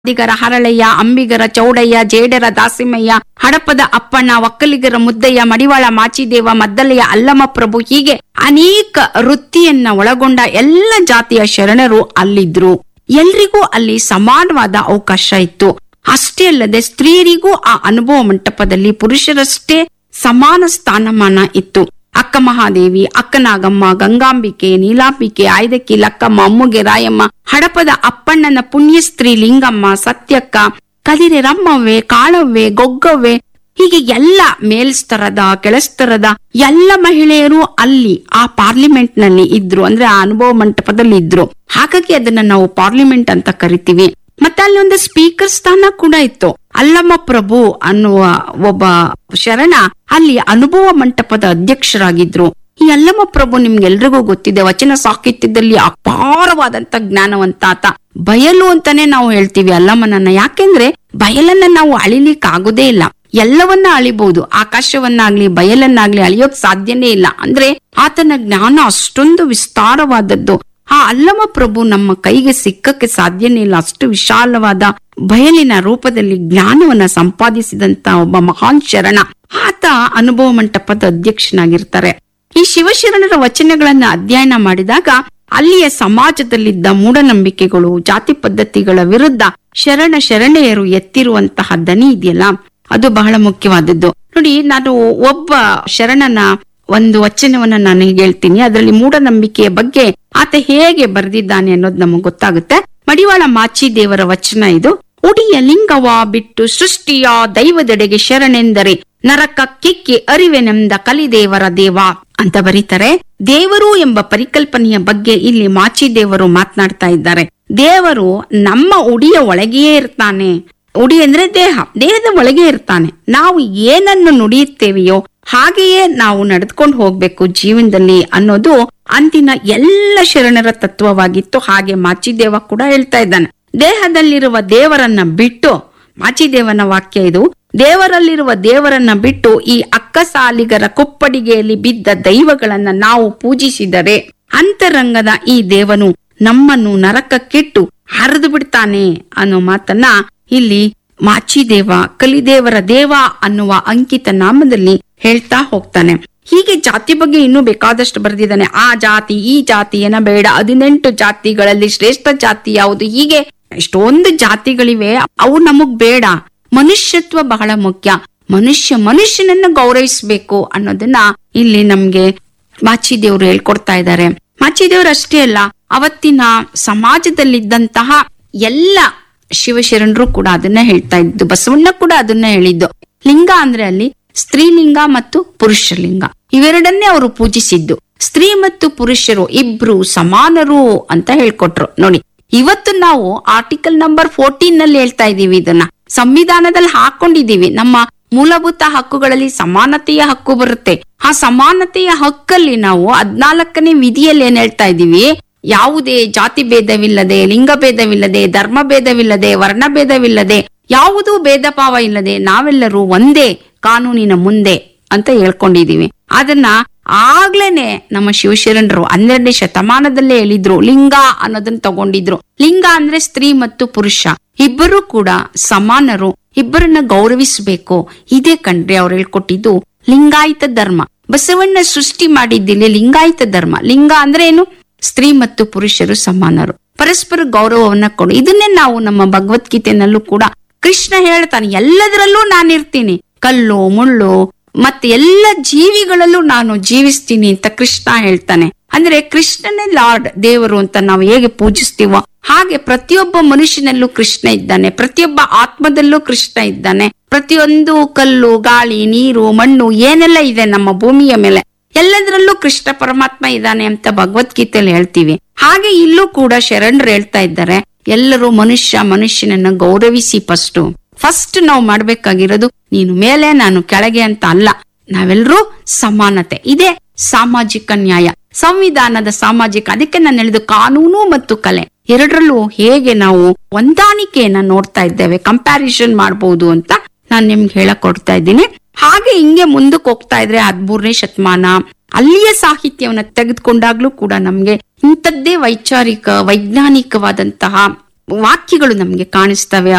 ದಿಗರ ಹರಳಯ್ಯ ಅಂಬಿಗರ ಚೌಡಯ್ಯ ಜೇಡರ ದಾಸಿಮಯ್ಯ ಹಡಪದ ಅಪ್ಪಣ್ಣ ಒಕ್ಕಲಿಗರ ಮುದ್ದಯ್ಯ ಮಡಿವಾಳ ಮಾಚಿದೇವ ಮದ್ದಲೆಯ ಅಲ್ಲಮ ಪ್ರಭು ಹೀಗೆ ಅನೇಕ ವೃತ್ತಿಯನ್ನ ಒಳಗೊಂಡ ಎಲ್ಲ ಜಾತಿಯ ಶರಣರು ಅಲ್ಲಿದ್ರು ಎಲ್ರಿಗೂ ಅಲ್ಲಿ ಸಮಾನವಾದ ಅವಕಾಶ ಇತ್ತು ಅಷ್ಟೇ ಅಲ್ಲದೆ ಸ್ತ್ರೀಯರಿಗೂ ಆ ಅನುಭವ ಮಂಟಪದಲ್ಲಿ ಪುರುಷರಷ್ಟೇ ಸಮಾನ ಸ್ಥಾನಮಾನ ಇತ್ತು ಅಕ್ಕ ಮಹಾದೇವಿ ಅಕ್ಕನಾಗಮ್ಮ ಗಂಗಾಂಬಿಕೆ ನೀಲಾಂಬಿಕೆ ಆಯ್ದಕ್ಕಿ ಲಕ್ಕಮ್ಮ ಅಮ್ಮುಗೆ ರಾಯಮ್ಮ ಹಡಪದ ಅಪ್ಪಣ್ಣನ ಪುಣ್ಯ ಸ್ತ್ರೀ ಲಿಂಗಮ್ಮ ಸತ್ಯಕ್ಕ ಕದಿರೆ ರಮ್ಮವ್ವೆ ಕಾಳವ್ವೆ ಗೊಗ್ಗವ್ವೆ ಹೀಗೆ ಎಲ್ಲ ಮೇಲ್ಸ್ತರದ ಕೆಳಸ್ತರದ ಎಲ್ಲ ಮಹಿಳೆಯರು ಅಲ್ಲಿ ಆ ಪಾರ್ಲಿಮೆಂಟ್ ನಲ್ಲಿ ಇದ್ರು ಅಂದ್ರೆ ಆ ಅನುಭವ ಮಂಟಪದಲ್ಲಿ ಇದ್ರು ಹಾಗಾಗಿ ಅದನ್ನ ನಾವು ಪಾರ್ಲಿಮೆಂಟ್ ಅಂತ ಕರಿತೀವಿ ಮತ್ತೆ ಅಲ್ಲಿ ಒಂದು ಸ್ಪೀಕರ್ ಸ್ಥಾನ ಕೂಡ ಇತ್ತು ಅಲ್ಲಮ್ಮ ಪ್ರಭು ಅನ್ನುವ ಒಬ್ಬ ಶರಣ ಅಲ್ಲಿ ಅನುಭವ ಮಂಟಪದ ಅಧ್ಯಕ್ಷರಾಗಿದ್ರು ಈ ಅಲ್ಲಮ್ಮ ಪ್ರಭು ನಿಮ್ಗೆಲ್ರಿಗೂ ಗೊತ್ತಿದೆ ವಚನ ಸಾಹಿತ್ಯದಲ್ಲಿ ಅಪಾರವಾದಂತ ಜ್ಞಾನವಂತ ಆತ ಬಯಲು ಅಂತಾನೆ ನಾವು ಹೇಳ್ತೀವಿ ಅಲ್ಲಮ್ಮನನ್ನ ಯಾಕೆಂದ್ರೆ ಬಯಲನ್ನ ನಾವು ಅಳಿಲಿಕ್ ಆಗುದೇ ಇಲ್ಲ ಎಲ್ಲವನ್ನ ಅಳಿಬಹುದು ಆಕಾಶವನ್ನಾಗ್ಲಿ ಬಯಲನ್ನಾಗ್ಲಿ ಅಳಿಯೋಕ್ ಸಾಧ್ಯನೇ ಇಲ್ಲ ಅಂದ್ರೆ ಆತನ ಜ್ಞಾನ ಅಷ್ಟೊಂದು ವಿಸ್ತಾರವಾದದ್ದು ಆ ಅಲ್ಲಮ ಪ್ರಭು ನಮ್ಮ ಕೈಗೆ ಸಿಕ್ಕಕ್ಕೆ ಸಾಧ್ಯನೇ ಇಲ್ಲ ಅಷ್ಟು ವಿಶಾಲವಾದ ಬಯಲಿನ ರೂಪದಲ್ಲಿ ಜ್ಞಾನವನ್ನ ಸಂಪಾದಿಸಿದಂತ ಒಬ್ಬ ಮಹಾನ್ ಶರಣ ಆತ ಅನುಭವ ಮಂಟಪದ ಅಧ್ಯಕ್ಷನಾಗಿರ್ತಾರೆ ಈ ಶಿವಶರಣರ ವಚನಗಳನ್ನ ಅಧ್ಯಯನ ಮಾಡಿದಾಗ ಅಲ್ಲಿಯ ಸಮಾಜದಲ್ಲಿದ್ದ ಮೂಢನಂಬಿಕೆಗಳು ಜಾತಿ ಪದ್ಧತಿಗಳ ವಿರುದ್ಧ ಶರಣ ಶರಣೆಯರು ಎತ್ತಿರುವಂತಹ ದನಿ ಇದೆಯಲ್ಲ ಅದು ಬಹಳ ಮುಖ್ಯವಾದದ್ದು ನೋಡಿ ನಾನು ಒಬ್ಬ ಶರಣನ ಒಂದು ವಚನವನ್ನ ನಾನು ಹೇಳ್ತೀನಿ ಅದರಲ್ಲಿ ಮೂಢನಂಬಿಕೆಯ ಬಗ್ಗೆ ಆತ ಹೇಗೆ ಬರೆದಿದ್ದಾನೆ ಅನ್ನೋದು ನಮಗೆ ಗೊತ್ತಾಗುತ್ತೆ ಮಡಿವಾಳ ಮಾಚಿ ದೇವರ ವಚನ ಇದು ಉಡಿಯ ಲಿಂಗವ ಬಿಟ್ಟು ಸೃಷ್ಟಿಯ ದೈವದೆಡೆಗೆ ಶರಣೆಂದರೆ ನರಕ ಕಿಕ್ಕಿ ಅರಿವೆನೆಂದ ಕಲಿದೇವರ ದೇವ ಅಂತ ಬರೀತಾರೆ ದೇವರು ಎಂಬ ಪರಿಕಲ್ಪನೆಯ ಬಗ್ಗೆ ಇಲ್ಲಿ ಮಾಚಿ ದೇವರು ಮಾತನಾಡ್ತಾ ಇದ್ದಾರೆ ದೇವರು ನಮ್ಮ ಉಡಿಯ ಒಳಗೆಯೇ ಇರ್ತಾನೆ ಉಡಿ ಅಂದ್ರೆ ದೇಹ ದೇಹದ ಒಳಗೆ ಇರ್ತಾನೆ ನಾವು ಏನನ್ನು ನುಡಿಯುತ್ತೇವೆಯೋ ಹಾಗೆಯೇ ನಾವು ನಡೆದುಕೊಂಡು ಹೋಗ್ಬೇಕು ಜೀವನದಲ್ಲಿ ಅನ್ನೋದು ಅಂದಿನ ಎಲ್ಲ ಶರಣರ ತತ್ವವಾಗಿತ್ತು ಹಾಗೆ ಮಾಚಿದೇವ ಕೂಡ ಹೇಳ್ತಾ ಇದ್ದಾನೆ ದೇಹದಲ್ಲಿರುವ ದೇವರನ್ನ ಬಿಟ್ಟು ಮಾಚಿದೇವನ ವಾಕ್ಯ ಇದು ದೇವರಲ್ಲಿರುವ ದೇವರನ್ನ ಬಿಟ್ಟು ಈ ಅಕ್ಕಸಾಲಿಗರ ಕುಪ್ಪಡಿಗೆಯಲ್ಲಿ ಬಿದ್ದ ದೈವಗಳನ್ನ ನಾವು ಪೂಜಿಸಿದರೆ ಅಂತರಂಗದ ಈ ದೇವನು ನಮ್ಮನ್ನು ನರಕಕ್ಕಿಟ್ಟು ಹರಿದು ಬಿಡ್ತಾನೆ ಅನ್ನೋ ಮಾತನ್ನ ಇಲ್ಲಿ ಮಾಚಿದೇವ ಕಲಿದೇವರ ದೇವ ಅನ್ನುವ ಅಂಕಿತ ನಾಮದಲ್ಲಿ ಹೇಳ್ತಾ ಹೋಗ್ತಾನೆ ಹೀಗೆ ಜಾತಿ ಬಗ್ಗೆ ಇನ್ನೂ ಬೇಕಾದಷ್ಟು ಬರೆದಿದ್ದಾನೆ ಆ ಜಾತಿ ಈ ಜಾತಿ ಏನ ಬೇಡ ಹದಿನೆಂಟು ಜಾತಿಗಳಲ್ಲಿ ಶ್ರೇಷ್ಠ ಜಾತಿ ಯಾವುದು ಹೀಗೆ ಎಷ್ಟೊಂದು ಜಾತಿಗಳಿವೆ ಅವು ನಮಗ್ ಬೇಡ ಮನುಷ್ಯತ್ವ ಬಹಳ ಮುಖ್ಯ ಮನುಷ್ಯ ಮನುಷ್ಯನನ್ನ ಗೌರವಿಸಬೇಕು ಅನ್ನೋದನ್ನ ಇಲ್ಲಿ ನಮ್ಗೆ ಮಾಚಿದೇವ್ರು ಹೇಳ್ಕೊಡ್ತಾ ಇದ್ದಾರೆ ಮಾಚಿದೇವ್ರು ಅಷ್ಟೇ ಅಲ್ಲ ಅವತ್ತಿನ ಸಮಾಜದಲ್ಲಿದ್ದಂತಹ ಎಲ್ಲ ಶಿವಶರಣರು ಕೂಡ ಅದನ್ನ ಹೇಳ್ತಾ ಇದ್ದು ಬಸವಣ್ಣ ಕೂಡ ಅದನ್ನ ಹೇಳಿದ್ದು ಲಿಂಗ ಅಂದ್ರೆ ಅಲ್ಲಿ ಸ್ತ್ರೀಲಿಂಗ ಮತ್ತು ಪುರುಷ ಲಿಂಗ ಇವೆರಡನ್ನೇ ಅವರು ಪೂಜಿಸಿದ್ದು ಸ್ತ್ರೀ ಮತ್ತು ಪುರುಷರು ಇಬ್ರು ಸಮಾನರು ಅಂತ ಹೇಳ್ಕೊಟ್ರು ನೋಡಿ ಇವತ್ತು ನಾವು ಆರ್ಟಿಕಲ್ ನಂಬರ್ ಫೋರ್ಟೀನ್ ನಲ್ಲಿ ಹೇಳ್ತಾ ಇದೀವಿ ಇದನ್ನ ಸಂವಿಧಾನದಲ್ಲಿ ಹಾಕೊಂಡಿದೀವಿ ನಮ್ಮ ಮೂಲಭೂತ ಹಕ್ಕುಗಳಲ್ಲಿ ಸಮಾನತೆಯ ಹಕ್ಕು ಬರುತ್ತೆ ಆ ಸಮಾನತೆಯ ಹಕ್ಕಲ್ಲಿ ನಾವು ಹದ್ನಾಲ್ಕನೇ ವಿಧಿಯಲ್ಲಿ ಏನ್ ಹೇಳ್ತಾ ಇದೀವಿ ಯಾವುದೇ ಜಾತಿ ಭೇದವಿಲ್ಲದೆ ಲಿಂಗ ಭೇದವಿಲ್ಲದೆ ಧರ್ಮ ಭೇದವಿಲ್ಲದೆ ವರ್ಣ ಭೇದವಿಲ್ಲದೆ ಯಾವುದೂ ಭೇದ ಭಾವ ಇಲ್ಲದೆ ನಾವೆಲ್ಲರೂ ಒಂದೇ ಕಾನೂನಿನ ಮುಂದೆ ಅಂತ ಹೇಳ್ಕೊಂಡಿದೀವಿ ಅದನ್ನ ಆಗ್ಲೇನೆ ನಮ್ಮ ಶಿವಶರಣರು ಹನ್ನೆರಡನೇ ಶತಮಾನದಲ್ಲೇ ಹೇಳಿದ್ರು ಲಿಂಗ ಅನ್ನೋದನ್ನ ತಗೊಂಡಿದ್ರು ಲಿಂಗ ಅಂದ್ರೆ ಸ್ತ್ರೀ ಮತ್ತು ಪುರುಷ ಇಬ್ಬರು ಕೂಡ ಸಮಾನರು ಇಬ್ಬರನ್ನ ಗೌರವಿಸಬೇಕು ಇದೇ ಕಣ್ರಿ ಅವ್ರು ಹೇಳ್ಕೊಟ್ಟಿದ್ದು ಲಿಂಗಾಯತ ಧರ್ಮ ಬಸವಣ್ಣ ಸೃಷ್ಟಿ ಮಾಡಿದ್ದಿಲ್ಲಿ ಲಿಂಗಾಯತ ಧರ್ಮ ಲಿಂಗ ಅಂದ್ರೆ ಏನು ಸ್ತ್ರೀ ಮತ್ತು ಪುರುಷರು ಸಮಾನರು ಪರಸ್ಪರ ಗೌರವವನ್ನ ಕೊಡು ಇದನ್ನೇ ನಾವು ನಮ್ಮ ಭಗವದ್ಗೀತೆನಲ್ಲೂ ಕೂಡ ಕೃಷ್ಣ ಹೇಳ್ತಾನೆ ಎಲ್ಲದರಲ್ಲೂ ನಾನಿರ್ತೀನಿ ಕಲ್ಲು ಮುಳ್ಳು ಮತ್ತೆ ಎಲ್ಲ ಜೀವಿಗಳಲ್ಲೂ ನಾನು ಜೀವಿಸ್ತೀನಿ ಅಂತ ಕೃಷ್ಣ ಹೇಳ್ತಾನೆ ಅಂದ್ರೆ ಕೃಷ್ಣನೇ ಲಾರ್ಡ್ ದೇವರು ಅಂತ ನಾವು ಹೇಗೆ ಪೂಜಿಸ್ತೀವೋ ಹಾಗೆ ಪ್ರತಿಯೊಬ್ಬ ಮನುಷ್ಯನಲ್ಲೂ ಕೃಷ್ಣ ಇದ್ದಾನೆ ಪ್ರತಿಯೊಬ್ಬ ಆತ್ಮದಲ್ಲೂ ಕೃಷ್ಣ ಇದ್ದಾನೆ ಪ್ರತಿಯೊಂದು ಕಲ್ಲು ಗಾಳಿ ನೀರು ಮಣ್ಣು ಏನೆಲ್ಲ ಇದೆ ನಮ್ಮ ಭೂಮಿಯ ಮೇಲೆ ಎಲ್ಲದರಲ್ಲೂ ಕೃಷ್ಣ ಪರಮಾತ್ಮ ಇದ್ದಾನೆ ಅಂತ ಭಗವದ್ಗೀತೆಯಲ್ಲಿ ಹೇಳ್ತೀವಿ ಹಾಗೆ ಇಲ್ಲೂ ಕೂಡ ಶರಣರು ಹೇಳ್ತಾ ಇದ್ದಾರೆ ಎಲ್ಲರೂ ಮನುಷ್ಯ ಮನುಷ್ಯನನ್ನ ಗೌರವಿಸಿ ಫಸ್ಟ್ ಫಸ್ಟ್ ನಾವು ಮಾಡ್ಬೇಕಾಗಿರೋದು ನೀನು ಮೇಲೆ ನಾನು ಕೆಳಗೆ ಅಂತ ಅಲ್ಲ ನಾವೆಲ್ಲರೂ ಸಮಾನತೆ ಇದೇ ಸಾಮಾಜಿಕ ನ್ಯಾಯ ಸಂವಿಧಾನದ ಸಾಮಾಜಿಕ ಅದಕ್ಕೆ ನಾನು ಹೇಳಿದ್ದು ಕಾನೂನು ಮತ್ತು ಕಲೆ ಎರಡರಲ್ಲೂ ಹೇಗೆ ನಾವು ಹೊಂದಾಣಿಕೆಯನ್ನ ನೋಡ್ತಾ ಇದ್ದೇವೆ ಕಂಪ್ಯಾರಿಸನ್ ಮಾಡಬಹುದು ಅಂತ ನಾನು ನಿಮ್ಗೆ ಹೇಳಕ್ ಕೊಡ್ತಾ ಇದ್ದೀನಿ ಹಾಗೆ ಹಿಂಗೆ ಮುಂದಕ್ಕೆ ಹೋಗ್ತಾ ಇದ್ರೆ ಹದ್ಮೂರನೇ ಶತಮಾನ ಅಲ್ಲಿಯ ಸಾಹಿತ್ಯವನ್ನ ತೆಗೆದುಕೊಂಡಾಗ್ಲೂ ಕೂಡ ನಮ್ಗೆ ಇಂಥದ್ದೇ ವೈಚಾರಿಕ ವೈಜ್ಞಾನಿಕವಾದಂತಹ ವಾಕ್ಯಗಳು ನಮ್ಗೆ ಕಾಣಿಸ್ತವೆ